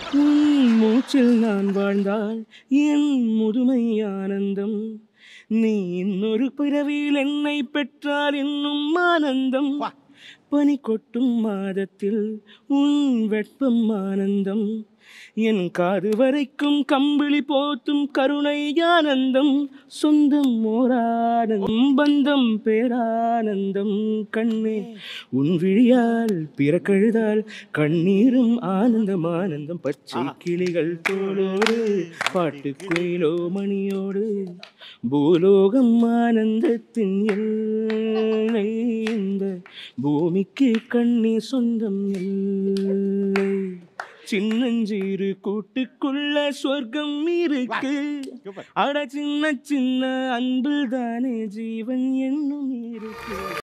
உன் மூச்சில் நான் வாழ்ந்தால் என் முதுமை ஆனந்தம் நீ இன்னொரு பிறவியில் என்னை பெற்றால் இன்னும் ஆனந்தம் பனி கொட்டும் மாதத்தில் உன் வெப்பம் ஆனந்தம் என் காது வரைக்கும் கம்பிளி போத்தும் கருணை ஆனந்தம் சொந்தம் ஓரானந்தம் பந்தம் பேரானந்தம் கண்ணே உன் விழியால் பிறக்கழுதால் கண்ணீரும் ஆனந்தம் ஆனந்தம் பச்சை கிளிகள் தோளோடு பாட்டு குயிலோ மணியோடு பூலோகம் ஆனந்தத்தின் எல்லை இந்த பூமிக்கு கண்ணே சொந்தம் இல்லை சின்னஞ்சீரு கூட்டுக்குள்ள சொர்க்கம் இருக்கு அட சின்ன சின்ன அன்பு தானே ஜீவன் என்னும் இருக்கு